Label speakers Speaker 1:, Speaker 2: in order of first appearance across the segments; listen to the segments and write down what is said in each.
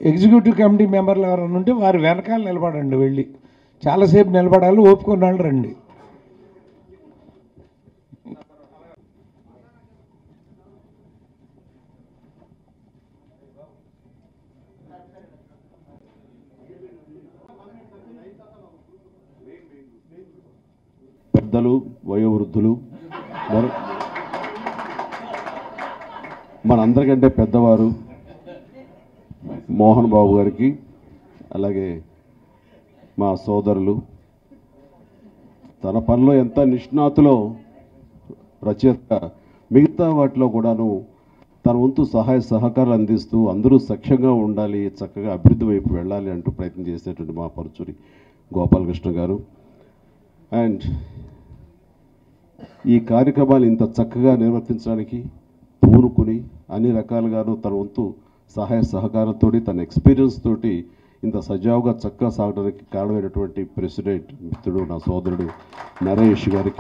Speaker 1: Executive committee మెంబర్లు ఎవరైనా ఉంటే వారి వెనకాల నిలబడండి వెళ్ళి చాలాసేపు నిలబడాలి ఓపుకున్న వాళ్ళు రండి
Speaker 2: పెద్దలు వయోవృద్ధులు మరి మనందరికంటే పెద్దవారు మోహన్ బాబు గారికి అలాగే మా సోదరులు తన పనిలో ఎంత నిష్ణాతులో రచయిత మిగతా వాటిలో కూడాను తన వంతు సహాయ సహకారాలు అందిస్తూ అందరూ సఖ్యంగా ఉండాలి చక్కగా అభివృద్ధి వైపు వెళ్ళాలి అంటూ ప్రయత్నం చేసేటువంటి మా పరుచూరి గోపాలకృష్ణ గారు అండ్ ఈ కార్యక్రమాలు ఇంత చక్కగా నిర్వర్తించడానికి పూనుకుని అన్ని రకాలుగాను తన వంతు సహాయ సహకారంతో తన ఎక్స్పీరియన్స్ తోటి ఇంత సజావుగా చక్కగా సాగడానికి కారణమైనటువంటి ప్రెసిడెంట్ మిత్రుడు నా సోదరుడు నరేష్ గారికి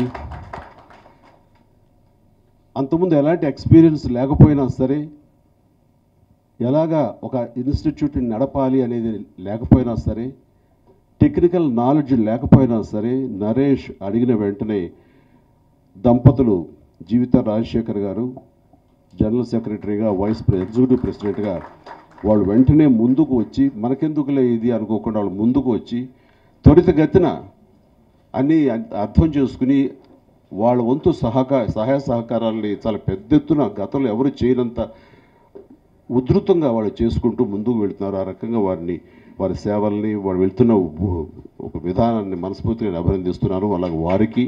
Speaker 2: అంతకుముందు ఎలాంటి ఎక్స్పీరియన్స్ లేకపోయినా సరే ఎలాగా ఒక ఇన్స్టిట్యూట్ని నడపాలి అనేది లేకపోయినా సరే టెక్నికల్ నాలెడ్జ్ లేకపోయినా సరే నరేష్ అడిగిన వెంటనే దంపతులు జీవిత రాజశేఖర్ గారు జనరల్ సెక్రటరీగా వైస్ ప్రె ఎగ్జిక్యూటివ్ ప్రెసిడెంట్గా వాళ్ళు వెంటనే ముందుకు వచ్చి మనకెందుకులే ఇది అనుకోకుండా వాళ్ళు ముందుకు వచ్చి త్వరితగతిన అన్నీ అ- అర్థం చేసుకుని వాళ్ళ వంతు సహకార సహాయ సహకారాలని చాలా పెద్ద ఎత్తున గతంలో ఎవరు చేయనంత ఉధృతంగా వాళ్ళు చేసుకుంటూ ముందుకు వెళ్తున్నారు ఆ రకంగా వారిని వారి సేవల్ని వారు వెళ్తున్న ఉ- ఒక విధానాన్ని మనస్ఫూర్తిగా నేను అభినందిస్తున్నాను అలాగే వారికి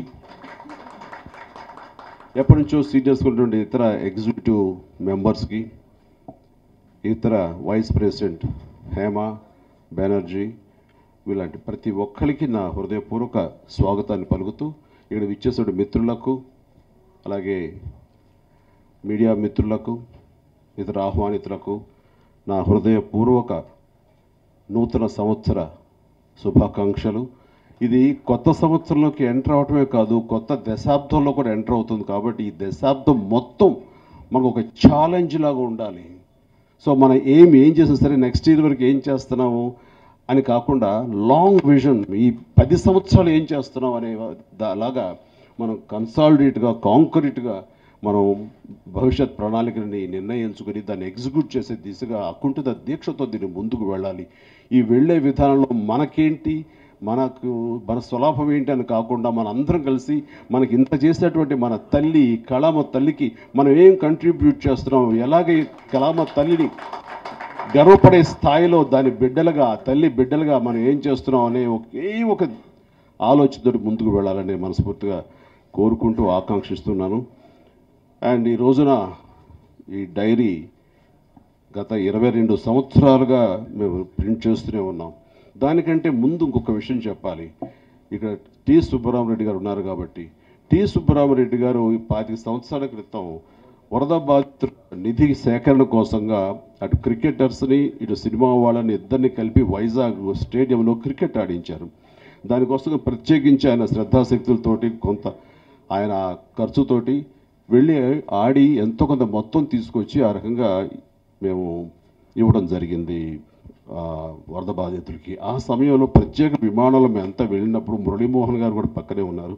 Speaker 2: ఎప్పటి నుంచో సీనియర్స్ ఉన్నటువంటి ఇతర ఎగ్జిక్యూటివ్ మెంబర్స్కి ఇతర వైస్ ప్రెసిడెంట్ హేమ బెనర్జీ వీలాంటి ప్రతి ఒక్కరికి నా హృదయపూర్వక స్వాగతాన్ని పలుకుతూ ఇక్కడ విచ్చేసిన మిత్రులకు అలాగే మీడియా మిత్రులకు ఇతర ఆహ్వానితులకు నా హృదయపూర్వక నూతన సంవత్సర శుభాకాంక్షలు ఇది కొత్త సంవత్సరంలోకి ఎంటర్ అవటమే కాదు కొత్త దశాబ్దంలో కూడా ఎంటర్ అవుతుంది కాబట్టి ఈ దశాబ్దం మొత్తం మనకు ఒక ఛాలెంజ్ లాగా ఉండాలి సో మన ఏం ఏం చేసినా సరే నెక్స్ట్ ఇయర్ వరకు ఏం చేస్తున్నాము అని కాకుండా లాంగ్ విజన్ ఈ పది సంవత్సరాలు ఏం చేస్తున్నాం అనే దా- లాగా మనం కన్సాలిడేట్గా కాంక్రీట్గా మనం భవిష్యత్ ప్రణాళికని నిర్ణయించుకుని దాన్ని ఎగ్జిక్యూట్ చేసే దిశగా అకుంఠిత దీక్షతో దీన్ని ముందుకు వెళ్ళాలి ఈ వెళ్ళే విధానంలో మనకేంటి మనకు మన స్వలాభం ఏంటి అని కాకుండా మన అందరం కలిసి మనకి ఇంత చేసేటువంటి మన తల్లి ఈ కళామ తల్లికి మనం ఏం కంట్రిబ్యూట్ చేస్తున్నాం ఎలాగ ఈ కళామ తల్లిని గర్వపడే స్థాయిలో దాని బిడ్డలుగా ఆ తల్లి బిడ్డలుగా మనం ఏం చేస్తున్నాం అనే ఒకే ఒక ఆలోచనతో ముందుకు వెళ్ళాలని మనస్ఫూర్తిగా కోరుకుంటూ ఆకాంక్షిస్తున్నాను అండ్ ఈ రోజున ఈ డైరీ గత ఇరవై రెండు సంవత్సరాలుగా మేము ప్రింట్ చేస్తూనే ఉన్నాం దానికంటే ముందు ఇంకొక విషయం చెప్పాలి ఇక్కడ టి సుబ్బరామరెడ్డి గారు ఉన్నారు కాబట్టి టి సుబ్బరామరెడ్డి గారు ఈ పాతిక సంవత్సరాల క్రితం వరద బాధితుల నిధి సేకరణ కోసంగా అటు క్రికెటర్స్ని ఇటు సినిమా వాళ్ళని ఇద్దరిని కలిపి వైజాగ్ స్టేడియంలో క్రికెట్ ఆడించారు దానికోసం ప్రత్యేకించి ఆయన శ్రద్ధాశక్తులతోటి కొంత ఆయన ఖర్చుతోటి వెళ్ళి ఆడి ఎంతో కొంత మొత్తం తీసుకొచ్చి ఆ రకంగా మేము ఇవ్వడం జరిగింది ఆ, వరద బాధితులకి ఆ సమయంలో ప్రత్యేక విమానాలు మేము అంతా వెళ్ళినప్పుడు మురళీమోహన్ గారు కూడా పక్కనే ఉన్నారు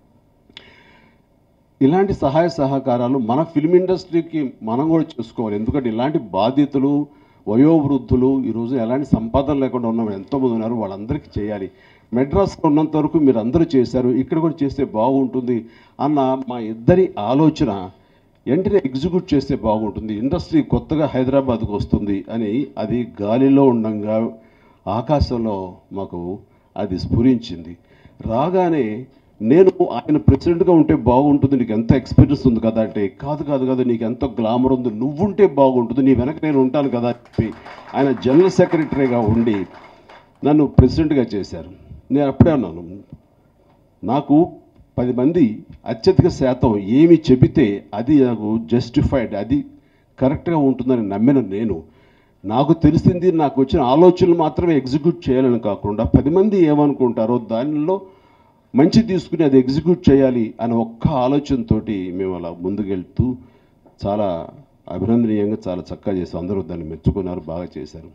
Speaker 2: ఇలాంటి సహాయ సహకారాలు మన ఫిల్మ్ ఇండస్ట్రీకి మనం కూడా చేసుకోవాలి ఎందుకంటే ఇలాంటి బాధితులు వయోవృద్ధులు ఈరోజు ఎలాంటి సంపాదన లేకుండా ఉన్న ఎంతోమంది ఉన్నారు వాళ్ళందరికీ చేయాలి మెడ్రాస్లో ఉన్నంత వరకు మీరు అందరూ చేశారు ఇక్కడ కూడా చేస్తే బాగుంటుంది అన్న మా ఇద్దరి ఆలోచన వెంటనే ఎగ్జిక్యూట్ చేస్తే బాగుంటుంది ఇండస్ట్రీ కొత్తగా హైదరాబాద్కు వస్తుంది అని అది గాలిలో ఉండంగా ఆకాశంలో మాకు అది స్ఫురించింది రాగానే నేను ఆయన ప్రెసిడెంట్గా ఉంటే బాగుంటుంది నీకు ఎంత ఎక్స్పీరియన్స్ ఉంది కదా అంటే కాదు కాదు కాదు నీకు ఎంత గ్లామర్ ఉంది నువ్వుంటే బాగుంటుంది నీ వెనక నేను ఉంటాను కదా అని చెప్పి ఆయన జనరల్ సెక్రటరీగా ఉండి నన్ను ప్రెసిడెంట్గా చేశారు నేను అప్పుడే అన్నాను నాకు పది మంది అత్యధిక శాతం ఏమి చెబితే అది నాకు జస్టిఫైడ్ అది కరెక్ట్గా ఉంటుందని నమ్మిన నేను నాకు తెలిసింది నాకు వచ్చిన ఆలోచనలు మాత్రమే ఎగ్జిక్యూట్ చేయాలని కాకుండా పది మంది ఏమనుకుంటారో దానిలో మంచి తీసుకుని అది ఎగ్జిక్యూట్ చేయాలి అనే ఒక్క ఆలోచనతోటి మేము అలా ముందుకెళ్తూ చాలా అభినందనీయంగా చాలా చక్కగా చేసాం అందరూ దాన్ని మెచ్చుకున్నారు బాగా చేశారు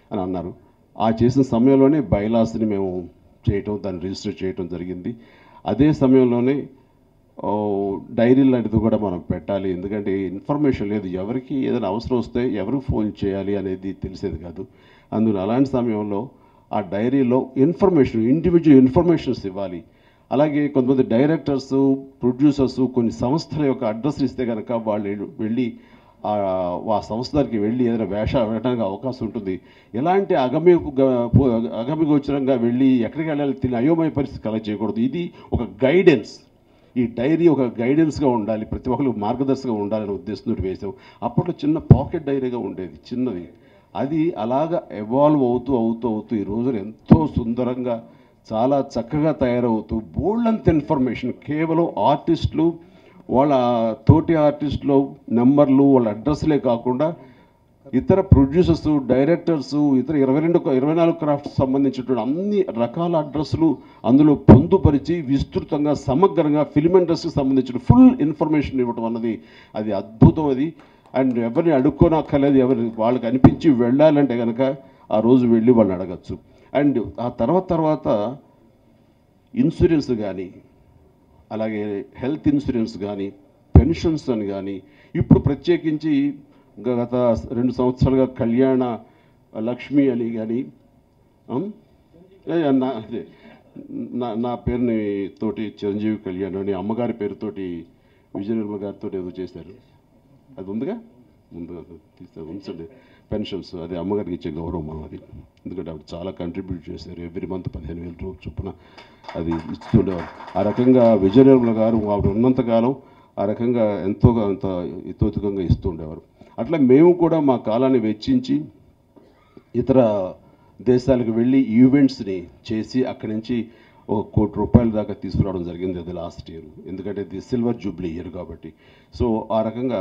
Speaker 2: అని అన్నారు ఆ చేసిన సమయంలోనే బైలాస్ని మేము చేయటం దాన్ని రిజిస్టర్ చేయటం జరిగింది అదే సమయంలోనే ఓ, డైరీ లాంటిది కూడా మనం పెట్టాలి ఎందుకంటే ఇన్ఫర్మేషన్ లేదు ఎవరికి ఏదైనా అవసరం వస్తే ఎవరికి ఫోన్ చేయాలి అనేది తెలిసేది కాదు అందులో అలాంటి సమయంలో ఆ డైరీలో ఇన్ఫర్మేషన్ ఇండివిజువల్ ఇన్ఫర్మేషన్స్ ఇవ్వాలి అలాగే కొంతమంది డైరెక్టర్స్ ప్రొడ్యూసర్స్ కొన్ని సంస్థల యొక్క అడ్రస్ ఇస్తే కనుక వాళ్ళు వెళ్ళి ఆ ఆ సంస్థలకి వెళ్ళి ఏదైనా వేష వేయడానికి అవకాశం ఉంటుంది ఎలాంటి అగమ్య అగమ్యగోచరంగా వెళ్ళి ఎక్కడికి వెళ్ళాలి తిని అయోమయ పరిస్థితి కల చేయకూడదు ఇది ఒక గైడెన్స్ ఈ డైరీ ఒక గైడెన్స్గా ఉండాలి ప్రతి ఒక్కరు మార్గదర్శకంగా ఉండాలనే ఉద్దేశంతో వేసాం అప్పట్లో చిన్న పాకెట్ డైరీగా ఉండేది చిన్నది అది అలాగా ఎవాల్వ్ అవుతూ అవుతూ అవుతూ ఈ రోజున ఎంతో సుందరంగా చాలా చక్కగా తయారవుతూ బోల్డంత ఇన్ఫర్మేషన్ కేవలం ఆర్టిస్టులు వాళ్ళ తోటి ఆర్టిస్టులు నెంబర్లు వాళ్ళ అడ్రస్లే కాకుండా ఇతర ప్రొడ్యూసర్స్ డైరెక్టర్స్ ఇతర ఇరవై రెండు ఇరవై నాలుగు క్రాఫ్ట్స్ సంబంధించినటువంటి అన్ని రకాల అడ్రస్లు అందులో పొందుపరిచి విస్తృతంగా సమగ్రంగా ఫిల్మ్ ఇండస్ట్రీకి సంబంధించిన ఫుల్ ఇన్ఫర్మేషన్ ఇవ్వడం అన్నది అది అద్భుతం అది అండ్ ఎవరిని అడుక్కోనక్కర్లేదు ఎవరి వాళ్ళకి అనిపించి వెళ్ళాలంటే కనుక ఆ రోజు వెళ్ళి వాళ్ళని అడగచ్చు అండ్ ఆ తర్వాత తర్వాత ఇన్సూరెన్స్ కానీ అలాగే హెల్త్ ఇన్సూరెన్స్ కానీ పెన్షన్స్ అని కానీ ఇప్పుడు ప్రత్యేకించి గత రెండు సంవత్సరాలుగా కళ్యాణ లక్ష్మి అని కానీ ఆమ్? ఏ, నా అదే నా నా పేరుని తోటి చిరంజీవి కళ్యాణ్ అని అమ్మగారి పేరుతోటి విజయనిర్మల గారితో ఏదో చేశారు అది ఉందిగా ముందు తీస్తారు ఉంచండి పెన్షన్స్ అది అమ్మగారికి ఇచ్చే గౌరవం అన్నది ఎందుకంటే ఆవిడ చాలా కంట్రిబ్యూట్ చేశారు ఎవ్రీ మంత్ పదిహేను వేల రూపాయలు చొప్పున అది ఇస్తుండేవారు ఆ రకంగా విజయనిర్మల గారు ఆవిడ ఉన్నంతకాలం ఆ రకంగా ఎంతో అంత ఇతోతికంగా ఇస్తూ ఉండేవారు అట్లా మేము కూడా మా కాలాన్ని వెచ్చించి ఇతర దేశాలకు వెళ్ళి ఈవెంట్స్ని చేసి అక్కడి నుంచి ఒక కోటి రూపాయల దాకా తీసుకురావడం జరిగింది అది లాస్ట్ ఇయర్ ఎందుకంటే ఇది సిల్వర్ జూబ్లీ ఇయర్ కాబట్టి సో ఆ రకంగా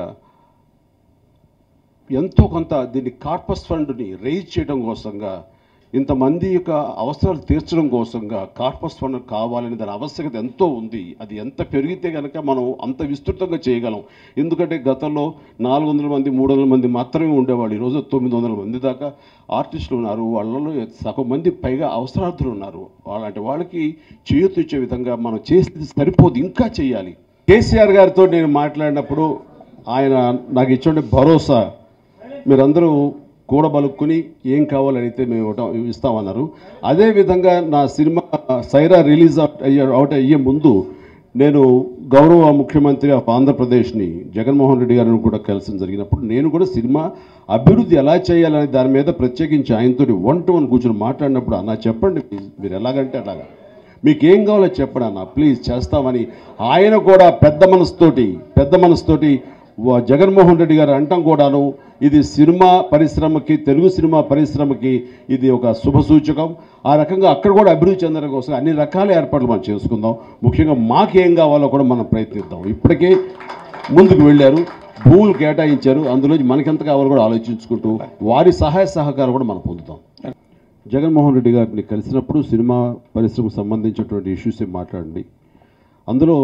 Speaker 2: ఎంతో కొంత దీన్ని కార్పస్ ఫండ్ని రైజ్ చేయడం కోసంగా ఇంతమంది యొక్క అవసరాలు తీర్చడం కోసంగా కార్పస్ ఫండ్ కావాలని దాని ఆవశ్యకత ఎంతో ఉంది అది ఎంత పెరిగితే కనుక మనం అంత విస్తృతంగా చేయగలం ఎందుకంటే గతంలో నాలుగు వందల మంది మూడు వందల మంది మాత్రమే ఉండేవాళ్ళు ఈరోజు తొమ్మిది వందల మంది దాకా ఆర్టిస్టులు ఉన్నారు వాళ్ళలో సగం మంది పైగా అవసరార్థులు ఉన్నారు అలాంటి వాళ్ళకి చేయూతిచ్చే విధంగా మనం చేసేది సరిపోదు ఇంకా చేయాలి కేసీఆర్ గారితో నేను మాట్లాడినప్పుడు ఆయన నాకు ఇచ్చే భరోసా మీరందరూ కూడబలుక్కుని ఏం కావాలని అయితే మేము ఇవ్వటం ఇస్తామన్నారు అదేవిధంగా నా సినిమా సైరా రిలీజ్ అవుట్ అయ్యే అవుట్ అయ్యే ముందు నేను గౌరవ ముఖ్యమంత్రి ఆఫ్ ఆంధ్రప్రదేశ్ని జగన్మోహన్ రెడ్డి గారిని కూడా కలిసి జరిగినప్పుడు నేను కూడా సినిమా అభివృద్ధి ఎలా చేయాలనే దాని మీద ప్రత్యేకించి ఆయనతో వన్ టు వన్ కూర్చొని మాట్లాడినప్పుడు అన్న చెప్పండి please. మీరు ఎలాగంటే అలాగా మీకు ఏం కావాలో చెప్పండి అన్న ప్లీజ్ చేస్తామని ఆయన కూడా పెద్ద మనసుతోటి పెద్ద మనసుతోటి వ- జగన్మోహన్ రెడ్డి గారు అంటాం కూడాను ఇది సినిమా పరిశ్రమకి తెలుగు సినిమా పరిశ్రమకి ఇది ఒక శుభ సూచకం ఆ రకంగా అక్కడ కూడా అభివృద్ధి చెందడం కోసం అన్ని రకాల ఏర్పాట్లు మనం చేసుకుందాం ముఖ్యంగా మాకేం కావాలో కూడా మనం ప్రయత్నిద్దాం ఇప్పటికే ముందుకు వెళ్ళారు భూములు కేటాయించారు అందులోంచి మనకెంత కావాలో కూడా ఆలోచించుకుంటూ వారి సహాయ సహకారం కూడా మనం పొందుతాం జగన్మోహన్ రెడ్డి గారిని కలిసినప్పుడు సినిమా పరిశ్రమకు సంబంధించినటువంటి ఇష్యూస్ మాట్లాడండి అందులో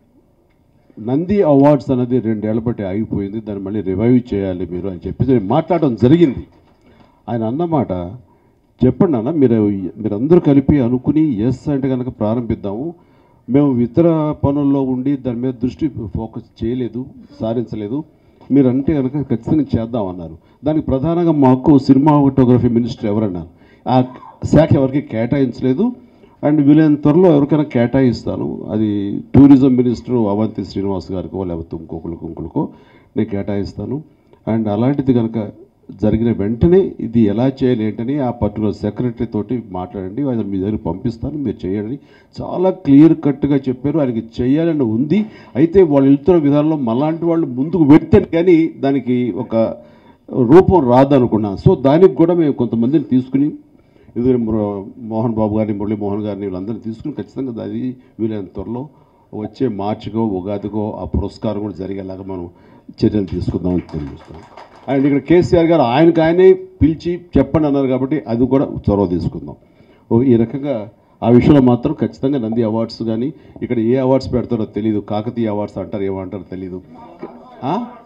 Speaker 2: నంది అవార్డ్స్ అనేది రెండేళ్ల బట్టి ఆగిపోయింది దాన్ని మళ్ళీ రివైవ్ చేయాలి మీరు అని చెప్పి నేను మాట్లాడడం జరిగింది ఆయన అన్నమాట చెప్పండి అన్న మీరు మీరందరూ కలిపి అనుకుని ఎస్ అంటే కనుక ప్రారంభిద్దాము మేము ఇతర పనుల్లో ఉండి దాని మీద దృష్టి ఫోకస్ చేయలేదు సారించలేదు మీరు అంటే కనుక ఖచ్చితంగా చేద్దామన్నారు దానికి ప్రధానంగా మాకు సినిమాటోగ్రఫీ మినిస్టర్ ఎవరన్నారు ఆ శాఖ ఎవరికి కేటాయించలేదు అండ్ వీలైన త్వరలో ఎవరికైనా కేటాయిస్తాను అది టూరిజం మినిస్టర్ అవంతి శ్రీనివాస్ గారికో లేకపోతే ఇంకొకరికో ఇంకొకరికో నేను కేటాయిస్తాను అండ్ అలాంటిది కనుక జరిగిన వెంటనే ఇది ఎలా చేయాలి ఏంటని ఆ పర్టికులర్ సెక్రటరీ తోటి మాట్లాడండి ఆయన మీ దగ్గర పంపిస్తాను మీరు చేయండి చాలా క్లియర్ కట్గా చెప్పారు ఆయనకి చేయాలని ఉంది అయితే వాళ్ళు వెళ్తున్న విధానంలో మలాంటి వాళ్ళు ముందుకు పెడితే కానీ దానికి ఒక రూపం రాదనుకున్నాను సో దానికి కూడా మేము కొంతమందిని తీసుకుని ఇది మోహన్ బాబు గారిని మురళీ మోహన్ గారిని వీళ్ళందరినీ తీసుకుని ఖచ్చితంగా అది వీలైన త్వరలో వచ్చే మార్చికో ఉగాదికో ఆ పురస్కారం కూడా జరిగేలాగా మనం చర్యలు తీసుకుందామని తెలియజేస్తాం అండ్ ఇక్కడ కేసీఆర్ గారు ఆయనకు ఆయనే పిలిచి చెప్పండి అన్నారు కాబట్టి అది కూడా చొరవ తీసుకుందాం ఓ ఈ రకంగా ఆ విషయంలో మాత్రం ఖచ్చితంగా నంది అవార్డ్స్ కానీ ఇక్కడ ఏ అవార్డ్స్ పెడతారో తెలియదు కాకతీయ అవార్డ్స్ అంటారు ఏమంటారో తెలియదు ఆ?